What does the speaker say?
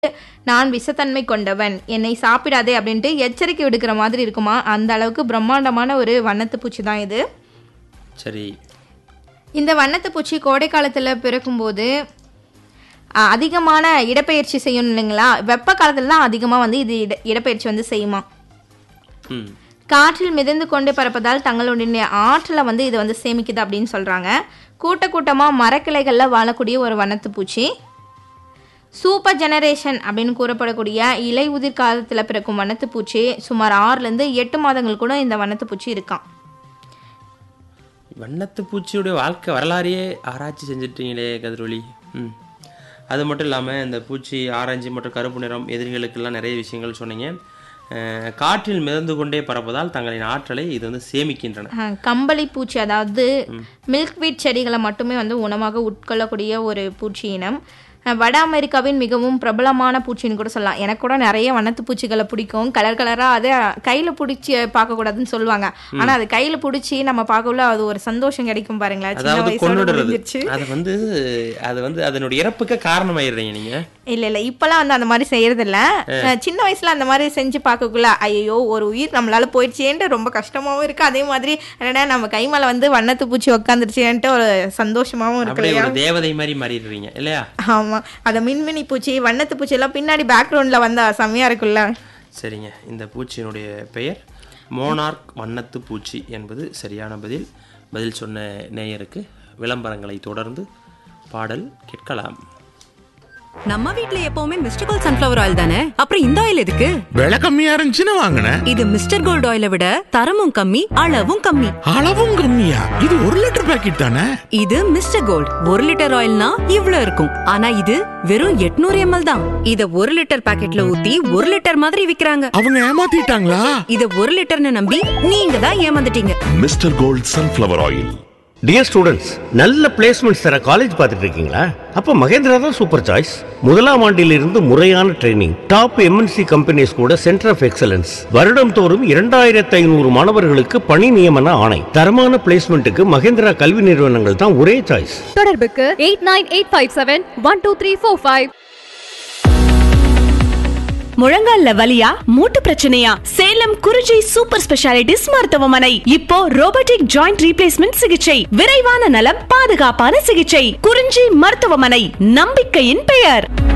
நான் விஷத்தன்மை கொண்டவன் என்னை சாப்பிடாதே அப்படின்ட்டு எச்சரிக்கை விடுக்கிற மாதிரி இருக்குமா அந்த அளவுக்கு பிரம்மாண்டமான ஒரு வண்ணத்து பூச்சி தான் இது சரி இந்த வண்ணத்து பூச்சி கோடை காலத்தில் பிறக்கும்போது அ, அதிகமான இடப்பெயர்ச்சி செய்யணும் இல்லைங்களா வெப்ப காலத்துல தான் அதிகமாக வந்து இது இட இடப்பெயர்ச்சி வந்து செய்யுமா ம் காற்றில் மிதந்து கொண்டு பறப்பதால் தங்களுடைய ஆற்றலை வந்து இது வந்து சேமிக்குது அப்படின்னு சொல்கிறாங்க கூட்ட கூட்டமாக மரக்கிளைகளில் வாழக்கூடிய ஒரு வண்ணத்து பூச்சி சூப்பர் ஜெனரேஷன் அப்படின்னு கூறப்படக்கூடிய இலை உதிர் காலத்தில் பிறக்கும் வண்ணத்து பூச்சி சுமார் ஆறுலேருந்து எட்டு மாதங்கள் கூட இந்த வண்ணத்து பூச்சி இருக்கான் வண்ணத்து பூச்சியுடைய வாழ்க்கை வரலாறையே ஆராய்ச்சி செஞ்சிட்டீங்களே கதிரொலி ம் அது மட்டும் இல்லாமல் இந்த பூச்சி ஆரஞ்சு மற்றும் கருப்பு நிறம் எதிரிகளுக்கெல்லாம் நிறைய விஷயங்கள் சொன்னீங்க அஹ், காற்றில் மிதந்து கொண்டே பறப்பதால் தங்களின் ஆற்றலை இது வந்து சேமிக்கின்றன அஹ், கம்பளி பூச்சி அதாவது மில்க்வீட் செடிகளை மட்டுமே வந்து உணவாக உட்கொள்ளக்கூடிய ஒரு பூச்சி இனம் அஹ், வட அமெரிக்காவின் மிகவும் பிரபலமான பூச்சின்னு கூட சொல்லலாம் எனக்கு கூட நிறைய வண்ணத்து பூச்சிகளை பிடிக்கும் கலர் கலராக அதை கையில் பிடிச்சி பார்க்கக்கூடாதுன்னு சொல்லுவாங்க ஆனால் அது கையில் பிடிச்சி நம்ம பார்க்கக்குள்ள அது ஒரு சந்தோஷம் கிடைக்கும் பாருங்களேன் சின்ன அதாவது வயசோட கொண்டுடுறது முடிஞ்சிருச்சு அது வந்து அது வந்து அதனுடைய இறப்புக்கு காரணமாயிடுறீங்க நீங்க இல்ல இல்ல இப்பெல்லாம் வந்து அந்த மாதிரி செய்யறது இல்ல அஹ் சின்ன வயசுல அந்த மாதிரி செஞ்சு பார்க்கக்குள்ள ஐயோ ஒரு உயிர் நம்மளால போயிடுச்சேன்ட்டு ரொம்ப கஷ்டமாவும் இருக்கு அதே மாதிரி என்னடா நம்ம கை மேல வந்து வண்ணத்து பூச்சி உட்காந்துருச்சேன்ட்டு ஒரு சந்தோஷமாவும் இருக்கு அப்படியே இல்லையா ஒரு தேவதை மாதிரி மாறிடுறீங்க இல்லையா ஆமா அந்த மின்மினி பூச்சி வண்ணத்து பூச்சி எல்லாம் பின்னாடி பேக்ரவுண்ட்ல வந்தா செம்மையா இருக்குல்ல சரிங்க இந்த பூச்சியினுடைய பெயர் மோனார்க் வண்ணத்து பூச்சி என்பது சரியான பதில் பதில் சொன்ன நேயருக்கு விளம்பரங்களை தொடர்ந்து பாடல் கேட்கலாம் நம்ம வீட்ல எப்பவுமே மிஸ்டர் கோல்ட் சன்ஃபிளவர் ஆயில் தானே அப்புறம் இந்த ஆயில் எதுக்கு விலை கம்மியா இருந்துச்சுன்னு வாங்கினேன் இது மிஸ்டர் கோல்ட் ஆயிலை விட தரமும் கம்மி அளவும் கம்மி அளவும் கம்மியா இது ஒரு லிட்டர் பாக்கெட் தானே இது மிஸ்டர் கோல்ட் ஒரு லிட்டர் ஆயில்னா இவ்ளோ இருக்கும் ஆனா இது வெறும் 800 எம்எல் தான் இத ஒரு லிட்டர் பாக்கெட்ல ஊத்தி ஒரு லிட்டர் மாதிரி விக்கிறாங்க அவங்க ஏமாத்திட்டாங்களா இத ஒரு லிட்டர்னு நம்பி நீங்க தான் ஏமாந்துட்டீங்க mister gold sunflower oil dear students நல்ல பிளேஸ்மெண்ட்ஸ் தர காலேஜ் பார்த்துட்டு இருக்கீங்களா அப்போ மகேந்திரா தான் சூப்பர் சாய்ஸ் முதலாம் ஆண்டிலிருந்து முறையான ட்ரைனிங் டாப் எம்என்சி கம்பெனிஸ் கூட சென்டர் ஆஃப் எக்ஸலன்ஸ் வருடம் தோறும் இரண்டாயிரத்து ஐநூறு மாணவர்களுக்கு பணி நியமன ஆணை தரமான பிளேஸ்மெண்ட்டுக்கு மகேந்திரா கல்வி நிறுவனங்கள் தான் ஒரே சாய்ஸ் தொடர்புக்கு eight nine eight five seven one two three four five முழங்கால்ல வலியா மூட்டு பிரச்சனையா சேலம் குறிஞ்சி சூப்பர் ஸ்பெஷாலிட்டிஸ் மருத்துவமனை இப்போ ரோபோட்டிக் ஜாயிண்ட் ரீப்ளேஸ்மெண்ட் சிகிச்சை விரைவான நலம் பாதுகாப்பான சிகிச்சை குறிஞ்சி மருத்துவமனை நம்பிக்கையின் பெயர்